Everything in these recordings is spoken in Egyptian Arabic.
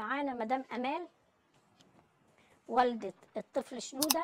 معانا مدام امال والده الطفل شنوده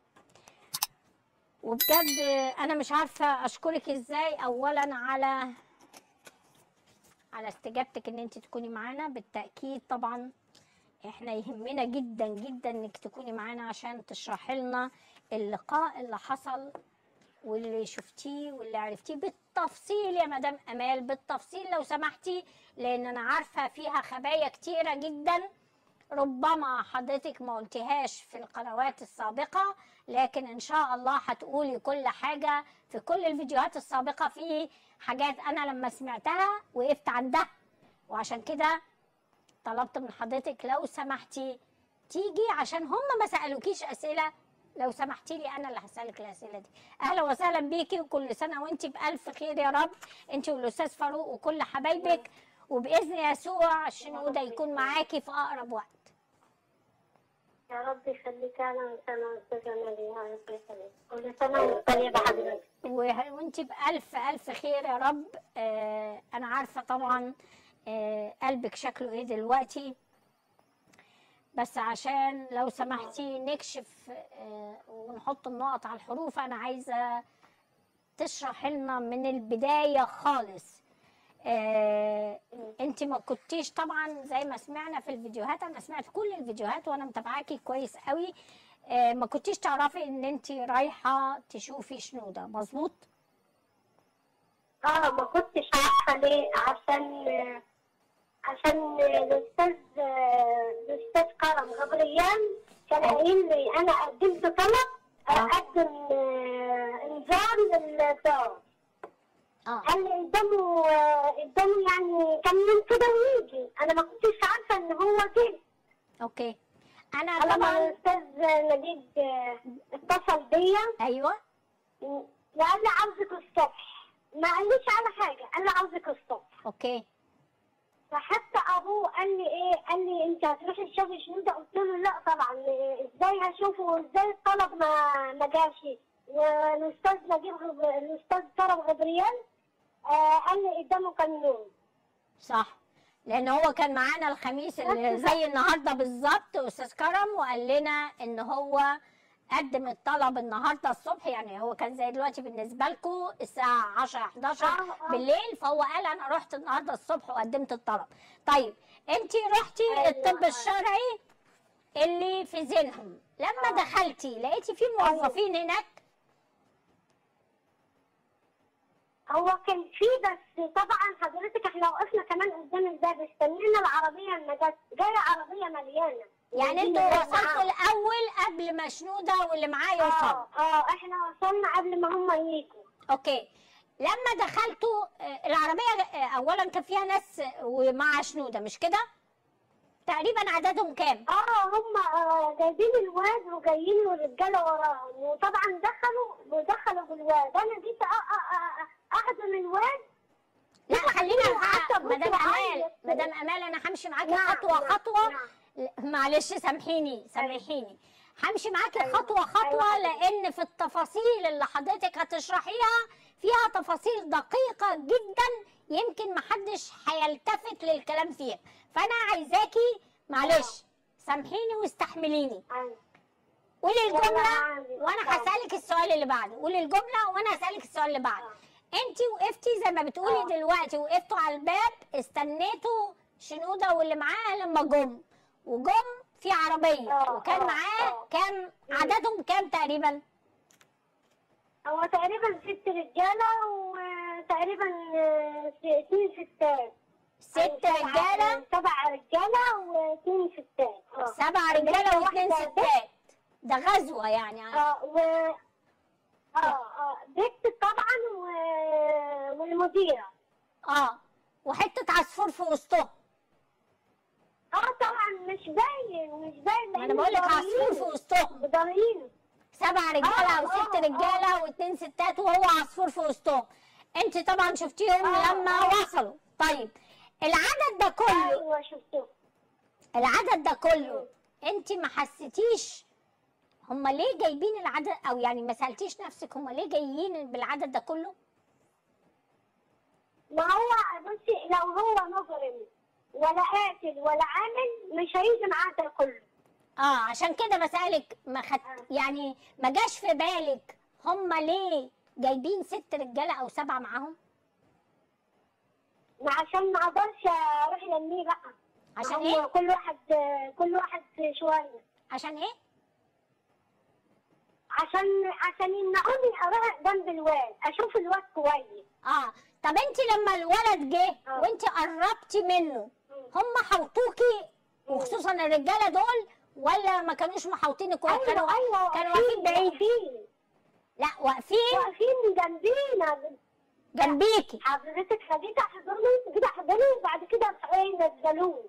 وبجد انا مش عارفه اشكرك ازاي اولا على على استجابتك ان انت تكوني معانا بالتاكيد طبعا احنا يهمنا جدا جدا انك تكوني معانا عشان تشرحي لنا اللقاء اللي حصل واللي شفتيه واللي عرفتيه بالتفصيل يا مدام امال بالتفصيل لو سمحتي لان انا عارفه فيها خبايا كتيره جدا ربما حضرتك ما قلتيهاش في القنوات السابقه لكن ان شاء الله هتقولي كل حاجه في كل الفيديوهات السابقه في حاجات انا لما سمعتها وقفت عندها وعشان كده طلبت من حضرتك لو سمحتي تيجي عشان هم ما سالوكيش اسئله لو سمحتي لي انا اللي هسالك الاسئله دي اهلا وسهلا بيكي وكل سنه وانت بالف خير يا رب انت والاستاذ فاروق وكل حبايبك وباذن يسوع الشنوده يكون معاكي في اقرب وقت يا رب يخليك انا وسنة استاذة مالي يا رب يخليك كل سنة وانت طيبة حضرتك و- وانت بألف ألف خير يا رب آه أنا عارفة طبعا آه قلبك شكله إيه دلوقتي بس عشان لو سمحتي نكشف آه ونحط النقط على الحروف أنا عايزة تشرح لنا من البداية خالص آه انت ما كنتيش طبعا زي ما سمعنا في الفيديوهات انا سمعت كل الفيديوهات وانا متابعاكي كويس قوي آه ما كنتيش تعرفي ان انت رايحه تشوفي شنوده مظبوط اه ما كنتش عارفة ليه عشان عشان الاستاذ الاستاذ كرم غبريان كان قايل لي انا قدمت طلب اقدم آه، انذار للدار اه قال لي قدامه آه، قدامه يعني كم يوم كده ويجي انا ما كنتش عارفة ان هو جه اوكي انا لما طبعا الاستاذ نجيب آه، اتصل بيا ايوه وقال لي عاوزك الصبح ما قاليش على حاجه قال لي عاوزك الصبح اوكي فحتى ابوه قال لي ايه قال لي انت هتروحي تشوفي شنو ده قلت له لا طبعا إيه، ازاي هشوفه وازاي الطلب ما ما جاش والاستاذ نجيب غب... الاستاذ كرم غبريان آه قال لي قدامه كام يوم صح لان هو كان معانا الخميس اللي زي النهارده بالظبط استاذ كرم وقال لنا ان هو قدم الطلب النهارده الصبح يعني هو كان زي دلوقتي بالنسبه لكم الساعه 10 11 آه، آه. بالليل فهو قال انا رحت النهارده الصبح وقدمت الطلب طيب انت رحتي أيوة. الطب الشرعي اللي في زينهم لما دخلتي لقيتي في موظفين هناك هو كان في بس طبعا حضرتك احنا وقفنا كمان قدام الباب استنينا العربيه اللي جت جايه عربيه مليانه يعني ودي انتوا اللي وصلتوا معاهم. الاول قبل ما شنوده واللي معاه يوصل اه اه احنا وصلنا قبل ما هم يجوا اوكي لما دخلتوا آه، العربيه آه، اولا كان فيها ناس آه، ومع شنوده مش كده تقريبا عددهم كام اه هم آه جايبين الواد وجايين والرجاله وراهم وطبعا دخلوا ودخلوا بالواد انا جيت أ- أ- أ- احضن الواد لا خلينا وقعدت أبص مدام امال وأعيط. مدام امال انا همشي معاكي نعم، خطوه نعم، خطوه نعم. ل- معلش سامحيني سامحيني همشي معاكي أيوة، خطوه خطوه أيوة. لان في التفاصيل اللي حضرتك هتشرحيها فيها تفاصيل دقيقه جدا يمكن محدش هيلتفت للكلام فيها فانا عايزاكي معلش سامحيني واستحمليني أيوة. قولي لا، الجمله عادي. وانا طبعا. هسالك السؤال اللي بعده قولي الجمله وانا هسالك السؤال اللي بعده انت وقفتي زي ما بتقولي آه. دلوقتي وقفتوا على الباب استنيتوا شنوده واللي معاه لما جم وجم في عربيه آه، وكان آه، معاه آه. كام عددهم كام تقريبا هو تقريبا ست رجاله وتقريبا آه، س- اثنين ستات ست أو سبعة- رجاله سبع رجاله واثنين ستات اه سبع رجاله واثنين واحدة ستات ده غزوه يعني اه و اه اه بنت طبعا و... والمديره اه وحته عصفور في وسطهم اه طبعا مش باين مش باين ما انا بقول لك عصفور في وسطهم بضريين سبع رجاله آه، او ست آه، رجاله واثنين ستات وهو عصفور في وسطهم انت طبعا شفتيهم آه، لما آه. وصلوا طيب العدد ده كله ايوه شفته العدد ده كله انت ما حسيتيش هم ليه جايبين العدد او يعني ما سالتيش نفسك هم ليه جايين بالعدد ده كله ما هو بصي لو هو مجرم ولا قاتل ولا عامل مش هيجي معاه ده كله اه عشان كده بسألك ما خد يعني ما جاش في بالك هم ليه جايبين ست رجاله او سبعه معاهم ما عشان ما اقدرش اروح لميه بقى عشان هم ايه كل واحد كل واحد شويه عشان ايه عشان عشان يمنعوني اروح جنب الواد اشوف الواد كويس اه طب انت لما الولد جه آه. وانت قربتي منه هم حوطوكي وخصوصا الرجاله دول ولا ما كانوش محوطينك ولا كانوا ايوه ايوه كانوا واقفين بعيد واقفين لا واقفين واقفين جنبينا جنبيكي حضرتك خديت احضنه كده احضنه وبعد كده ايه نزلوه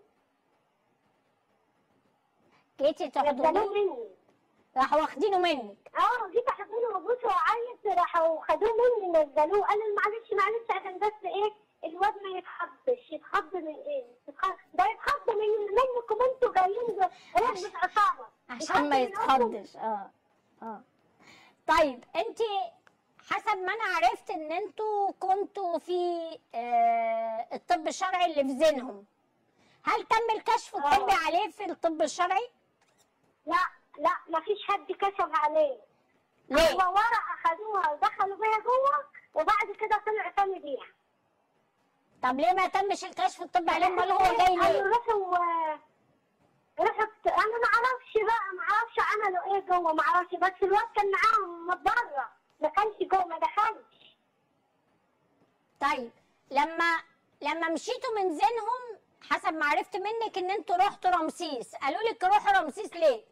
جيتي نزلوه تحضنيه مني راحوا واخدينه منك اه جيت احضنه وابوسه وعيط راحوا خدوه مني نزلوه قال لي معلش معلش عشان بس ايه الواد ما يتخضش يتخض من ايه؟ يتخض ده يتخض من منكم انتوا جايين ركبة عصابة عشان ما يتخض منكم. يتخضش اه اه طيب انت حسب ما انا عرفت ان انتوا كنتوا في آه الطب الشرعي اللي في ذهنهم هل تم الكشف الطبي آه. عليه في الطب الشرعي؟ لا لا ما فيش حد كشف عليه ليه؟ هو ورقة خدوها ودخلوا بيها جوه وبعد كده طلع تاني بيها طب ليه ما تمش الكشف الطبي عليه امال هو جاي قالوا ليه؟ روحوا رحت انا ما اعرفش بقى ما اعرفش عملوا ايه جوه ما اعرفش بس الواد كان معاهم بره ما كانش جوه ما دخلش طيب لما لما مشيتوا من ذهنهم حسب ما عرفت منك ان انتوا رحتوا رمسيس قالوا لك روحوا رمسيس ليه؟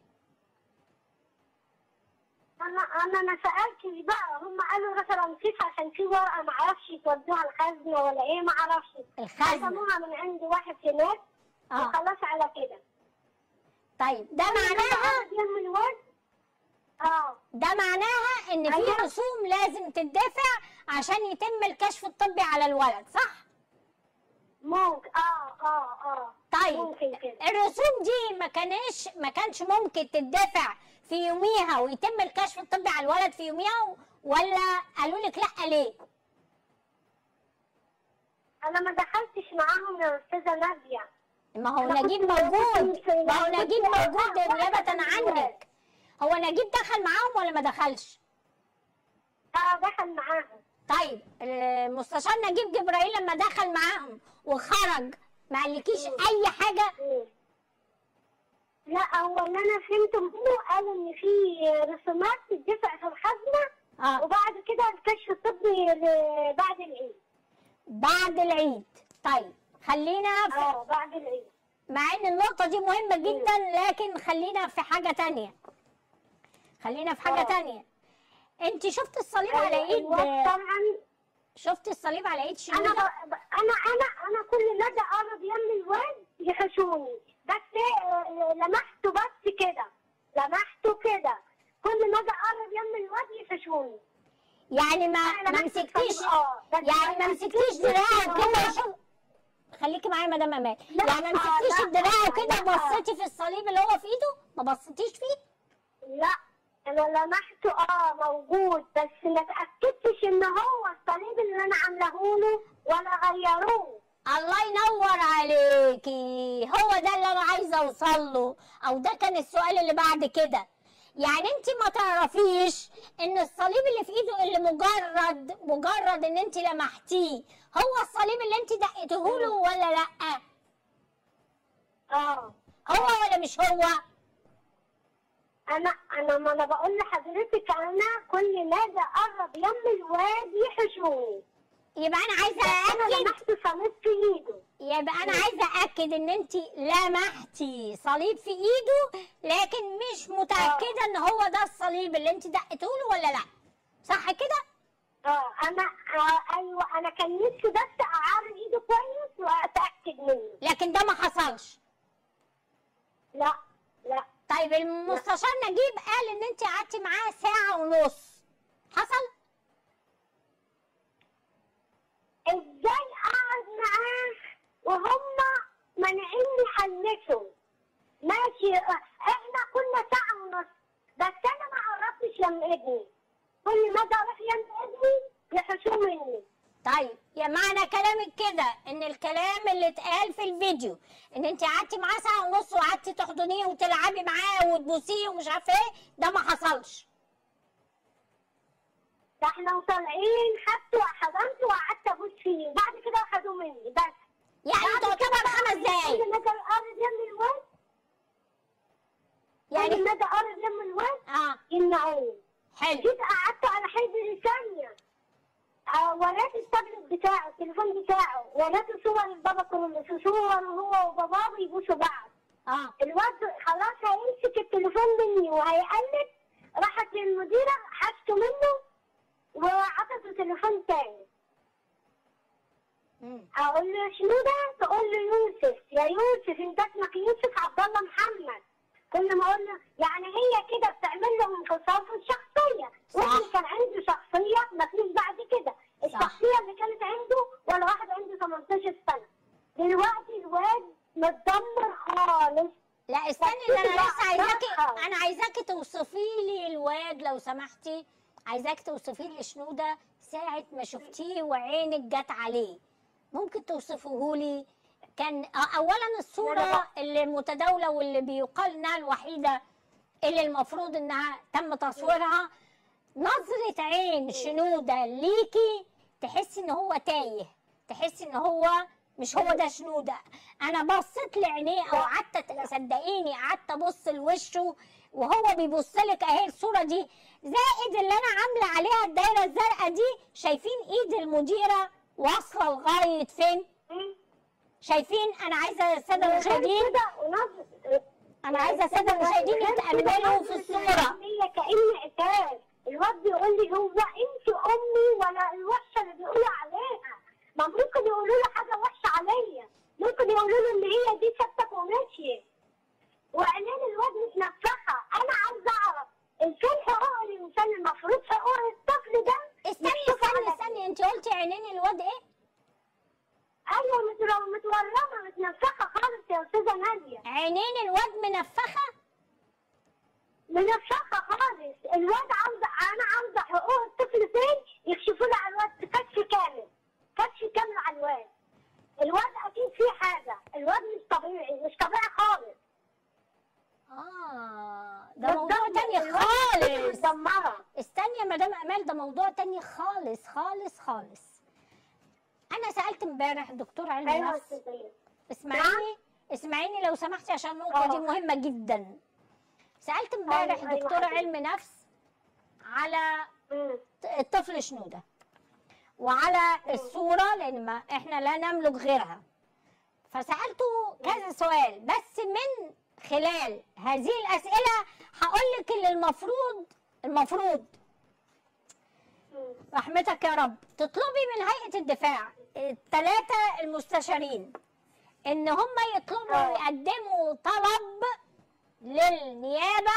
انا انا ما سالتش بقى هم قالوا روحوا رمسيس عشان في ورقه ما اعرفش يودوها الخزنه ولا ايه ما اعرفش الخزنه خدموها من عند واحد هناك اه وخلاص على كده طيب ده معناها يوم الواد اه ده معناها ان في أيوة. رسوم لازم تدفع عشان يتم الكشف الطبي على الولد صح ممكن اه اه اه طيب ممكن كده الرسوم دي ما كانش ما كانش ممكن تدفع في يوميها ويتم الكشف الطبي على الولد في يوميها ولا قالوا لك لا ليه انا ما دخلتش معاهم يا استاذه ناديه ما هو أنا نجيب كنت- موجود كنت- ما هو نجيب كنت- موجود واحد نيابة من عنك هو نجيب دخل معاهم ولا ما دخلش اه دخل معاهم طيب المستشار نجيب جبرائيل لما دخل معاهم وخرج ما قالكيش اي حاجه مم. لا هو اللي انا فهمته منه قال ان في رسومات تدفع في الخزنه اه وبعد كده الكشف الطبي ل- بعد العيد بعد العيد طيب خلينا في اه بعد العيد مع ان النقطة دي مهمة جدا لكن خلينا في حاجة تانية خلينا في حاجة آه. تانية انت شفت الصليب على ايد الواد طبعا شفت الصليب على ايد انا شنودة ب... ب- انا انا انا كل مدى اقرب يم الواد يحشوني بس إيه، لمحته بس كده لمحته كده كل مدى اقرب يم الواد يحشوني يعني ما أنا ما لمحت مسكتيش الصليب، آه، بس يعني ما مسكتيش دراعه كده شوف خليكي معايا يا مدام امان لا، يعني ما مسكتيش لا، الدراع كده لا. بصيتي في الصليب اللي هو في ايده ما بصيتيش فيه لا انا لمحته اه موجود بس ما اتاكدتش ان هو الصليب اللي انا عاملاه له ولا غيروه الله ينور عليكي هو ده اللي انا عايزه اوصل له او ده كان السؤال اللي بعد كده يعني انت ما تعرفيش ان الصليب اللي في ايده اللي مجرد مجرد ان انت لمحتيه هو الصليب اللي انت دقيته له ولا لا اه هو ولا مش هو انا انا ما انا بقول لحضرتك انا كل مدى اقرب يم الواد يحشوني يبقى انا عايزه انا ااكد لمحت صليب في ايده يبقى انا عايزه ااكد ان انت لمحتي صليب في ايده لكن مش متاكده ان هو ده الصليب اللي انت دقته له ولا لا صح كده اه انا آه ايوه انا كان نفسي بس اعرض ايده كويس واتاكد منه لكن ده ما حصلش لا لا طيب المستشار نجيب قال ان انت قعدتي معاه ساعه ونص حصل ازاي اقعد معاه وهم مانعيني حلته ماشي آه، احنا كنا ساعة ونص بس انا ما قربتش يم ابني كل ما اروح يم ابني يحشوه مني طيب يا معنى كلامك كده ان الكلام اللي اتقال في الفيديو ان انت قعدتي معاه ساعه ونص وقعدتي تحضنيه وتلعبي معاه وتبوسيه ومش عارفه ايه ده ما حصلش ده احنا وطالعين خدته وحضنته وقعدت ابوس فيه بعد كده اخدوه مني بس يعني بعد كده تعتبر خمس كل دقايق ما اجي اقرب يم الواد كل يعني ما اجي اقرب يم الواد اه يمنعوني حلو جيت قعدت على حجر ثانية آه، وريت التابلت بتاعه التليفون بتاعه وريته صور البابا كله صور هو وباباه بيبوسوا بعض اه الواد خلاص هيمسك التليفون مني وهيقلب راحت للمديرة حشته منه وعطته تليفون تاني مم. اقول له شنو ده تقول له يوسف يا يوسف انت اسمك يوسف عبد الله محمد كل ما اقول له يعني هي كده بتعمل له انفصام في الشخصيه صح. وابني كان عنده شخصيه ما فيش بعد كده الشخصيه اللي كانت عنده ولا واحد عنده 18 سنه دلوقتي الواد متدمر خالص لا استني ان انا بقى لسه عايزاكي صراحة. انا عايزاكي توصفي لي الواد لو سمحتي عايزاكي توصفي لي شنوده ساعه ما شفتيه وعينك جت عليه ممكن توصفه لي كان آه، اولا الصوره اللي متداوله واللي بيقال انها الوحيده اللي المفروض انها تم تصويرها نظره عين شنوده ليكي تحسي ان هو تايه تحسي ان هو مش هو ده شنوده انا بصيت لعينيه او قعدت صدقيني قعدت ابص لوشه وهو بيبص لك اهي الصوره دي زائد اللي انا عامله عليها الدايره الزرقاء دي شايفين ايد المديره واصله لغايه فين شايفين انا عايزه الساده المشاهدين كده ونظر انا عايزه الساده المشاهدين يتاملوا في الصوره هي كأن عتاب الواد بيقول لي هو انت امي ولا الوحشه اللي بيقولوا عليها ما ممكن يقولوا له حاجه وحشه عليا ممكن يقولوا له ان هي دي سبتك ومشيت وعينين الواد متنفخه انا عايزه اعرف فين حقوق الانسان المفروض حقوق الطفل ده استني مكتوب استني على- استني انت قلتي عينين الواد ايه ايوه متر- متورمه متنفخه خالص يا استاذه ناديه عينين الواد منفخه منفخه خالص الواد عاوزه انا عاوزه حقوق الطفل فين يكشفوا لي على الواد كشف كامل كشف كامل على الواد الواد اكيد فيه حاجه الواد مش طبيعي مش طبيعي خالص اه ده موضوع متدمر. تاني الواد خالص متدمره استني يا مدام امال ده موضوع تاني خالص خالص خالص انا سالت امبارح دكتور علم ايوه يا نفس استاذه اسمعيني اسمعيني لو سمحتي عشان النقطه دي آه. مهمه جدا سالت امبارح أيوة، أيوة دكتور حبيبي. علم نفس على مم. الطفل شنوده وعلى الصوره لان ما احنا لا نملك غيرها فسالته كذا سؤال بس من خلال هذه الاسئله هقول لك اللي المفروض المفروض مم. رحمتك يا رب تطلبي من هيئه الدفاع الثلاثه المستشارين ان هم يطلبوا آه. يقدموا طلب للنيابه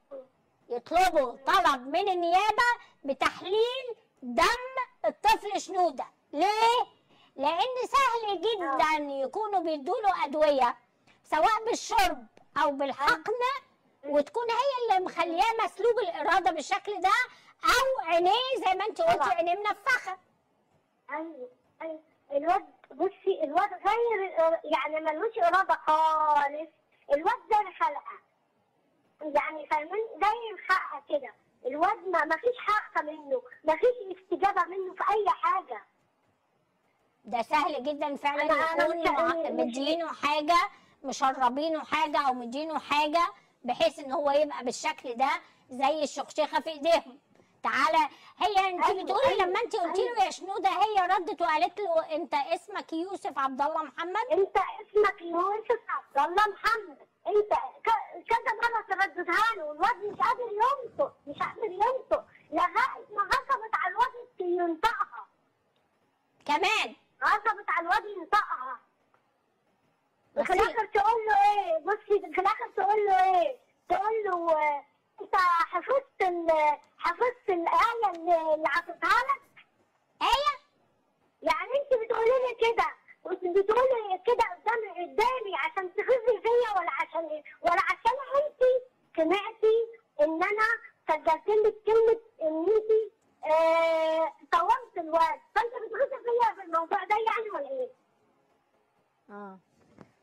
يطلبوا طلب من النيابه بتحليل دم الطفل شنوده ليه لان سهل جدا يكونوا بيدوا له ادويه سواء بالشرب او بالحقن وتكون هي اللي مخلياه مسلوب الاراده بالشكل ده او عينيه زي ما انت قلتي طبعا. عينيه منفخه ايوه ايوه الواد بصي الواد غير يعني ملوش اراده خالص الواد زي الخلقه يعني فاهمين زي الخلقه كده الواد ما ما فيش حق منه ما فيش استجابه منه في اي حاجه ده سهل جدا فعلا أنا- أنا يكون مش- مع- مش- مدينه حاجه مشربينه حاجه او مدينه حاجه بحيث ان هو يبقى بالشكل ده زي الشخشيخه في ايديهم تعالى هي انت أيوة، بتقولي أيوة، لما انت قلتي له أيوة. يا شنوده هي ردت وقالت له انت اسمك يوسف عبد الله محمد انت اسمك يوسف عبد الله محمد انت ك- كذا مره ترددها له والواد مش قادر ينطق مش قادر ينطق لغايه ما غصبت على الواد ينطقها كمان غصبت على الواد ينطقها بس في الاخر تقول له ايه بصي في الاخر تقول له ايه تقول له آه، انت حفظت ال- حفظت الايه اللي اللي عطيتها لك ايه يعني انت بتقولي لي كده وانت بتقولي كده قدامي قدامي عشان تغزي فيا ولا عشان ايه ولا عشان انت سمعتي ان انا سجلت لك كلمه ان انت آه طورت الواد فانت بتغزي فيا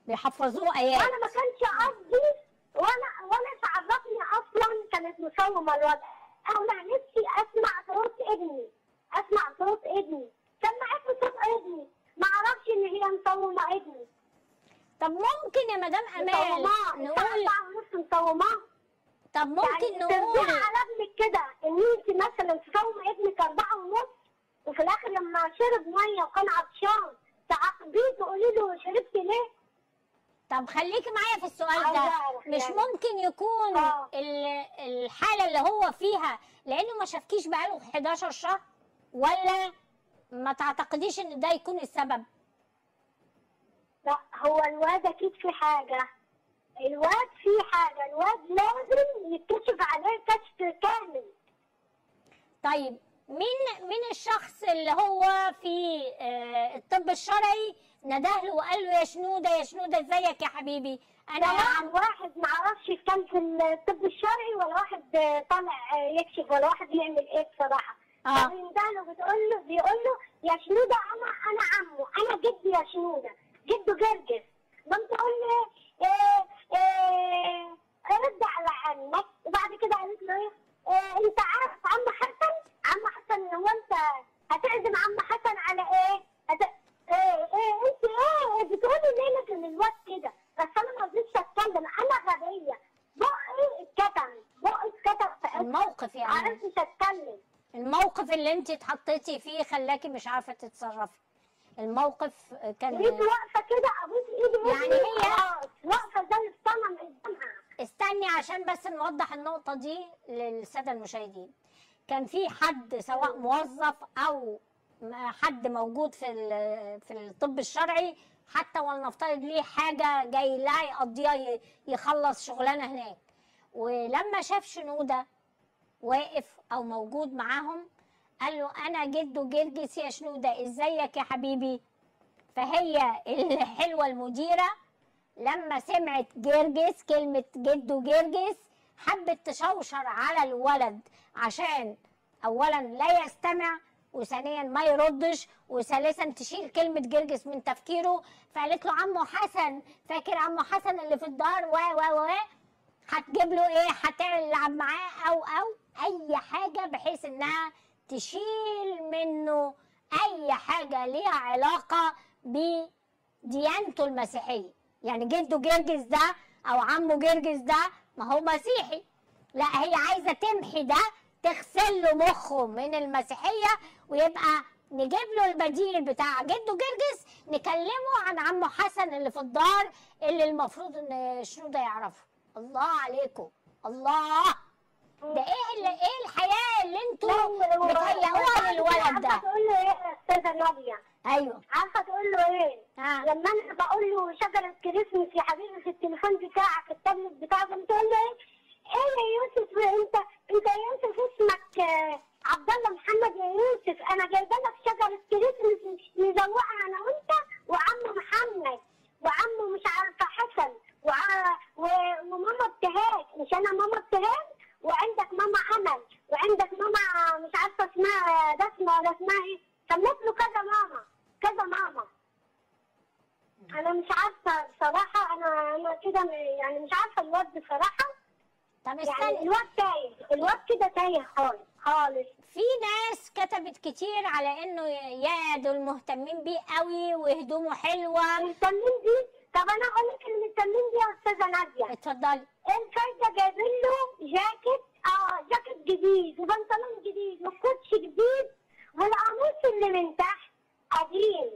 بيحفظوه ايات وانا ما كانش قصدي وانا وانا تعرفني اصلا كانت مصومه الوضع انا نفسي اسمع صوت ابني اسمع صوت ابني سمعت صوت ابني ما اعرفش ان هي مصومه ابني طب ممكن يا مدام امال مصوماه نقول الساعه ونص مصوماه طب ممكن يعني نقول ترجعي على ابنك كده ان انت مثلا تصوم ابنك اربعه ونص وفي الاخر لما شرب ميه وكان عطشان تعاقبيه تقولي له شربت ليه؟ طب خليكي معايا في السؤال عايزة ده أعرف مش يعني. ممكن يكون آه. ال- الحاله اللي هو فيها لانه ما شافكيش بقاله 11 شهر ولا ما تعتقديش ان ده يكون السبب لا هو الواد اكيد في حاجه الواد في حاجه الواد لازم يتكشف عليه كشف كامل طيب مين مين الشخص اللي هو في آه، الطب الشرعي نداه له وقال له يا شنوده يا شنوده ازيك يا حبيبي انا ده واحد واحد ما اعرفش كان في الطب الشرعي ولا واحد طالع يكشف ولا واحد يعمل ايه بصراحه اه فبيندهله بتقول له بيقول له يا شنوده انا انا عمه انا جدي يا شنوده جده جرجس قام تقول له إيه إيه رد على عمك وبعد كده قالت له ايه إيه انت عارف عم حسن عم حسن هو انت هتعزم عم حسن على ايه؟ هت... ايه ايه انت ايه بتقولي ليه لكن الواد كده بس انا ما رضيتش اتكلم انا غبيه بقي اتكتم بقي اتكتم في قلبي. الموقف ما يعني عرفتش اتكلم الموقف اللي انت اتحطيتي فيه خلاكي مش عارفه تتصرفي الموقف كان لقيت واقفه كده ابوس ايدي يعني هي- خلاص واقفه زي الصنم قدامها استني عشان بس نوضح النقطة دي للسادة المشاهدين كان في حد سواء موظف أو م- حد موجود في ال- في الطب الشرعي حتى ولنفترض ليه حاجة جاي لا يقضيها ي- يخلص شغلانة هناك ولما شاف شنودة واقف أو موجود معاهم قال له أنا جده جرجس يا شنودة إزيك يا حبيبي فهي الحلوة المديرة لما سمعت جرجس كلمة جده جرجس حبت تشوشر على الولد عشان أولا لا يستمع وثانيا ما يردش وثالثا تشيل كلمة جرجس من تفكيره فقالت له عمو حسن فاكر عمو حسن اللي في الدار و و و هتجيب له ايه هتلعب معاه او او اي حاجة بحيث انها تشيل منه اي حاجة ليها علاقة بديانته المسيحية يعني جده جرجس ده او عمه جرجس ده ما هو مسيحي لا هي عايزه تمحي ده تغسل له مخه من المسيحيه ويبقى نجيب له البديل بتاع جده جرجس نكلمه عن عمه حسن اللي في الدار اللي المفروض ان شنوده يعرفه الله عليكم الله ده ايه اللي ايه الحياه اللي انتوا بتهيئوها للولد عارفه ده تقول له ايه يا استاذه ناديه ايوه عارفه تقول له ايه ها لما انا بقول له شجره كريسمس يا حبيبي في التليفون بتاعك التابلت بتاعك بتقول له ايه ايه يا يوسف انت انت يا يوسف اسمك آه، عبد الله محمد يا يوسف انا جايبه لك شجره كريسمس مزوقه انا وانت وعم محمد وعمه مش عارفه حسن وع... و... وماما ابتهاج مش انا ماما ابتهاج وعندك ماما امل وعندك ماما مش عارفه اسمها بسمه ولا اسمها ايه سميت له كذا ماما كذا ماما انا مش عارفه بصراحه انا انا كده م- يعني مش عارفه الواد بصراحه طب يعني استنى الواد تايه الواد كده تايه خالص خالص في ناس كتبت كتير على انه يا دول مهتمين بيه قوي وهدومه حلوه المهتمين دي طب انا اقول لك المهتمين دي يا استاذه ناديه اتفضلي الفايده جايبين له جاكيت اه جاكيت جديد وبنطلون جديد وكوتش جديد والقميص اللي من تحت قديم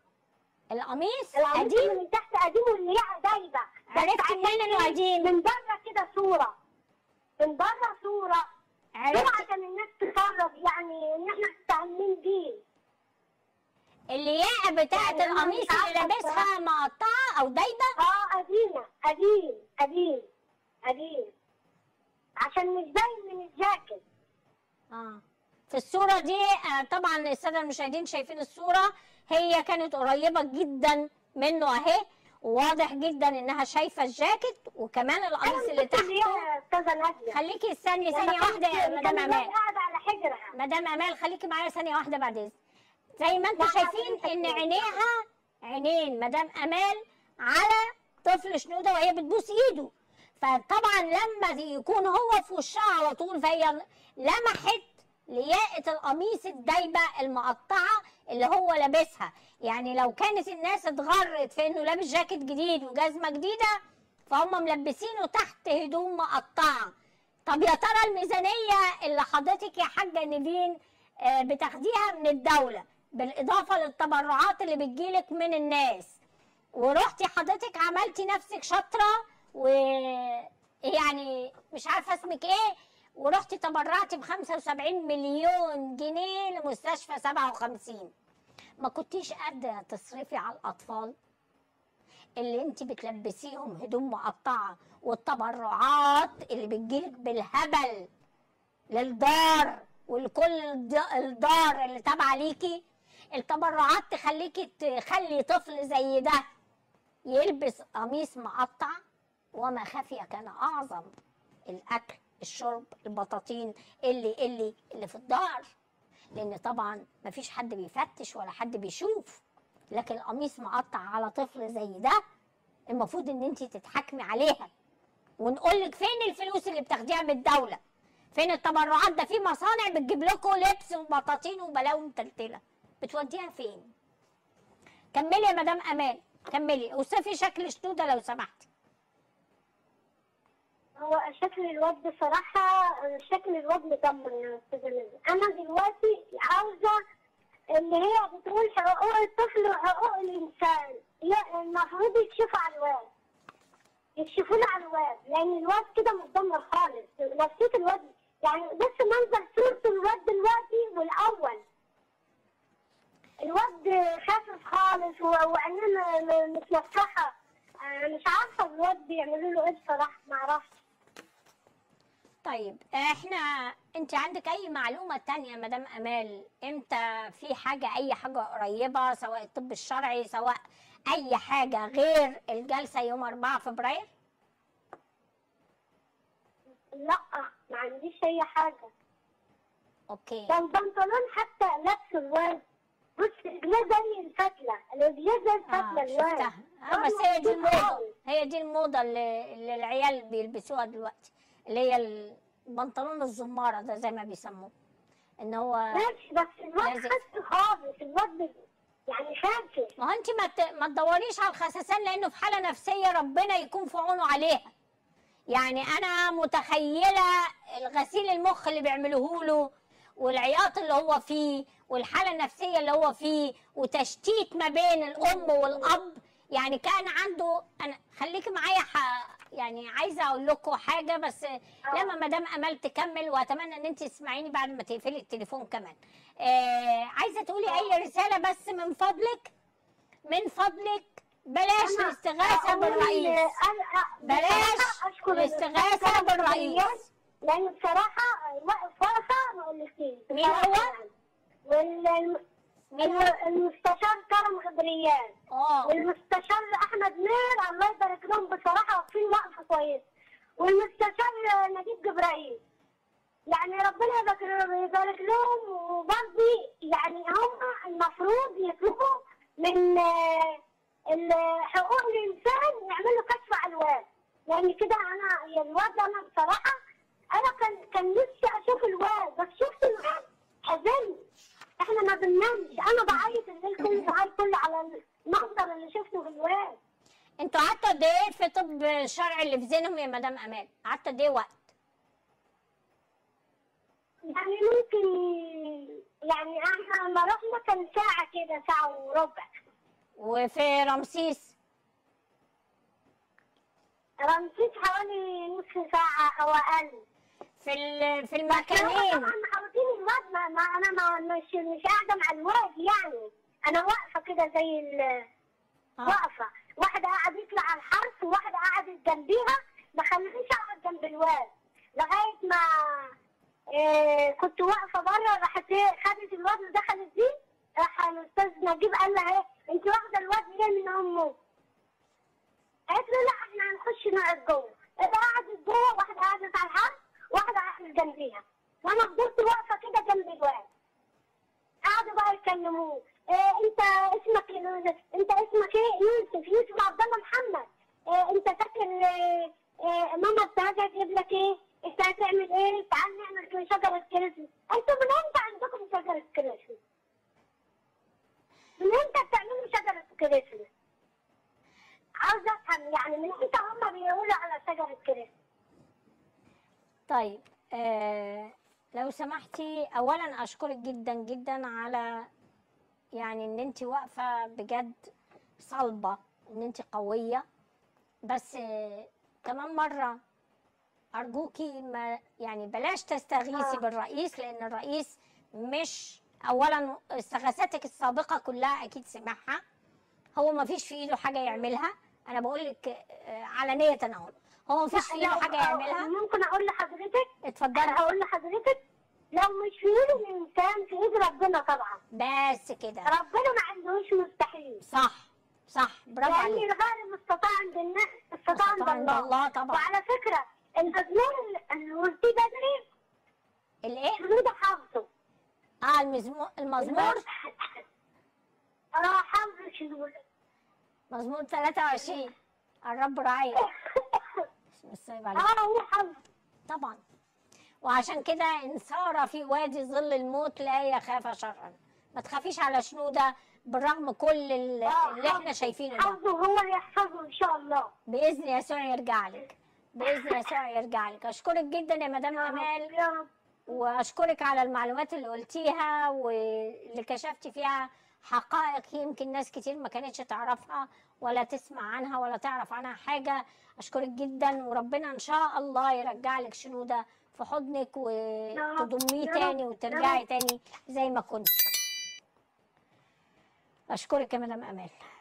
القميص القميص اللي قديم من تحت قديم واللياقه دايبه بس عرفت عشان منين انه إيه؟ قديم من بره كده صوره من بره صوره صوره عرفت عشان الناس تتفرج يعني ان احنا مستهمين بيه اللياقه بتاعت يعني أنا القميص مش اللي عارفة لابسها مقطعه او دايبه اه قديمه قديم قديم قديم عشان مش باين من الجاكيت اه في الصوره دي آه، طبعا الساده المشاهدين شايفين الصوره هي كانت قريبه جدا منه اهي وواضح جدا انها شايفه الجاكيت وكمان القميص اللي أنا اللي تحته يا استاذه ناديه خليكي استني لما ثانيه واحده يا كان- مدام كان الواد امال قاعده على حجرها مدام امال خليكي معايا ثانيه واحده بعد اذنك زي ما انتم لا، شايفين حضرتك ان ماشي. عينيها عينين مدام امال على طفل شنوده وهي بتبوس ايده فطبعا لما يكون هو في وشها على طول فهي لمحت لياقة القميص الدايبة المقطعة اللي هو لابسها يعني لو كانت الناس اتغرت في انه لابس جاكيت جديد وجزمة جديدة فهم ملبسينه تحت هدوم مقطعة طب يا ترى الميزانية اللي حضرتك يا حاجة نيفين آه، بتاخديها من الدولة بالإضافة للتبرعات اللي بتجيلك من الناس ورحتي حضرتك عملتي نفسك شاطرة و يعني مش عارفة اسمك ايه ورحتي تبرعتي ب 75 مليون جنيه لمستشفى 57 ما كنتيش قادرة تصرفي على الأطفال اللي انت بتلبسيهم هدوم مقطعة والتبرعات اللي بتجيلك بالهبل للدار ولكل الد- الدار اللي تابعة ليكي التبرعات تخليكي تخلي طفل زي ده يلبس قميص مقطع وما خفي كان أعظم الأكل الشرب البطاطين اللي اللي اللي في الدار لأن طبعا مفيش حد بيفتش ولا حد بيشوف لكن القميص مقطع على طفل زي ده المفروض ان انت تتحاكمي عليها ونقول لك فين الفلوس اللي بتاخديها من الدوله فين التبرعات ده في مصانع بتجيب لكم لبس وبطاطين وبلاوي متلتله بتوديها فين كملي يا مدام امان كملي اوصفي شكل شنوده لو سمحتي هو شكل الواد بصراحة شكل الواد مدمر يا أستاذة نجم أنا دلوقتي عاوزة اللي هي بتقول حقوق الطفل وحقوق الإنسان لا المفروض يكشفوا على الواد يكشفوا له على الواد لأن الواد كده متدمر خالص نفسية الواد يعني بس منظر صورة الواد دلوقتي والأول الواد خافف خالص و- وعينيه م- م- متنفخة أنا مش عارفة الواد بيعملوا له إيه بصراحة معرفش طيب احنا انت عندك اي معلومة تانية يا مدام امال امتى في حاجة اي حاجة قريبة سواء الطب الشرعي سواء اي حاجة غير الجلسة يوم 4 فبراير لا ما عنديش اي حاجه اوكي ده البنطلون حتى لابسه الواد بص رجليه زي الفتله رجليه زي الفتله اه الواد شفتها اه بس هي دي الموضة هي دي الموضة اللي, اللي العيال بيلبسوها دلوقتي اللي هي البنطلون الزمارة ده زي ما بيسموه ان هو ماشي بس الواد لازم. خس خالص الواد بي- يعني خاسس ما هو انت ما ت- ما تدوريش على الخسسان لانه في حاله نفسيه ربنا يكون في عونه عليها يعني انا متخيله الغسيل المخ اللي بيعملوه له والعياط اللي هو فيه والحاله النفسيه اللي هو فيه وتشتيت ما بين الام والاب يعني كان عنده انا خليكي معايا ح... يعني عايزه اقول لكم حاجه بس لما مدام امال تكمل واتمنى ان انت تسمعيني بعد ما تقفلي التليفون كمان آه عايزه تقولي اي رساله بس من فضلك من فضلك بلاش أنا الاستغاثه أقول بالرئيس أنا- أ- بلاش بصراحة أشكر الاستغاثة الأستاذ بالرئيس. لأن بصراحة واقف واقفة ما أقولكيش مين هو؟ والمستشار كرم غبريان اه والمستشار احمد مير الله يبارك لهم بصراحه واقفين وقفه كويسه والمستشار نجيب جبرائيل يعني ربنا يبارك يبارك لهم وبرضه يعني هم المفروض يطلبوا من آه، ال- حقوق الانسان يعملوا كشف على الواد لان كده انا يا الواد انا بصراحه انا كان كان نفسي اشوف الواد بس شفت الواد حزنت احنا ما بننامش انا بعيط الليل كله بعيط كله على المنظر اللي شفته في الواد انتوا قعدتوا قد ايه في طب الشرعي اللي في زينهم يا مدام امان قعدتوا قد ايه وقت يعني ممكن يعني احنا لما رحنا كان ساعة كده ساعة وربع وفي رمسيس رمسيس حوالي نص ساعة أو أقل في ال- في بس هو المكانين طبعا محاوطين الواد ما, ما أنا ما مش مش قاعدة مع الواد يعني أنا واقفة كده زي ال آه. واقفة واحدة قعدت لي على الحرف وواحدة قعدت جنبيها ما خلتنيش أقعد جنب الواد لغاية ما إيه كنت واقفة بره راحت إيه خدت الواد ودخلت دي راح الأستاذ نجيب قال لها إيه أنت واخدة الواد ليه من أمه؟ قالت له لا احنا هنخش نقعد جوه اللي قعدت جوه واحدة قعدت على الحرف واحدة قعدت جنبيها وأنا فضلت واقفة كده جنب الواد قعدوا بقى يكلموه إيه انت اسمك إيه؟ انت اسمك ايه يوسف يوسف عبد الله محمد إيه افهم يعني من امتى هم بيقولوا على شجره كريس طيب آه لو سمحتي اولا اشكرك جدا جدا على يعني ان انت واقفه بجد صلبه ان انت قويه بس آه كمان مره ارجوكي ما يعني بلاش تستغيثي آه. بالرئيس لان الرئيس مش اولا استغاثاتك السابقه كلها اكيد سمعها هو ما فيش في ايده حاجه يعملها انا بقول لك آه، علانيه اهو هو ما فيش في ايده لو- حاجه يعملها ممكن اقول لحضرتك اتفضلي انا هقول لحضرتك لو مش في ايد الانسان في ايد ربنا طبعا بس كده ربنا ما عندهوش مستحيل صح صح برافو لان عليك الغالب مستطاع عند الناس استطاع عند مستطاع عند الله الله طبعا وعلى فكره المزمور اللي قلتيه بدري الايه شنو ده حافظه اه المزمور المزمور اه حافظه شنو مزمور 23 الرب راعي اسم الصيب عليك اه هو حافظه طبعا وعشان كده ان صار في وادي ظل الموت لا يخاف شرا ما تخافيش على شنودة بالرغم كل ال- آه، اللي احنا شايفينه ده حافظه هو اللي يحفظه ان شاء الله باذن يسوع يرجع لك باذن يسوع يرجع لك اشكرك جدا يا مدام يا رب، امال يا رب واشكرك على المعلومات اللي قلتيها واللي كشفتي فيها حقائق يمكن ناس كتير ما كانتش تعرفها ولا تسمع عنها ولا تعرف عنها حاجة أشكرك جدا وربنا إن شاء الله يرجع لك شنودة في حضنك وتضميه يا رب، تاني يا وترجعي رب. تاني زي ما كنت أشكرك يا مدام أمال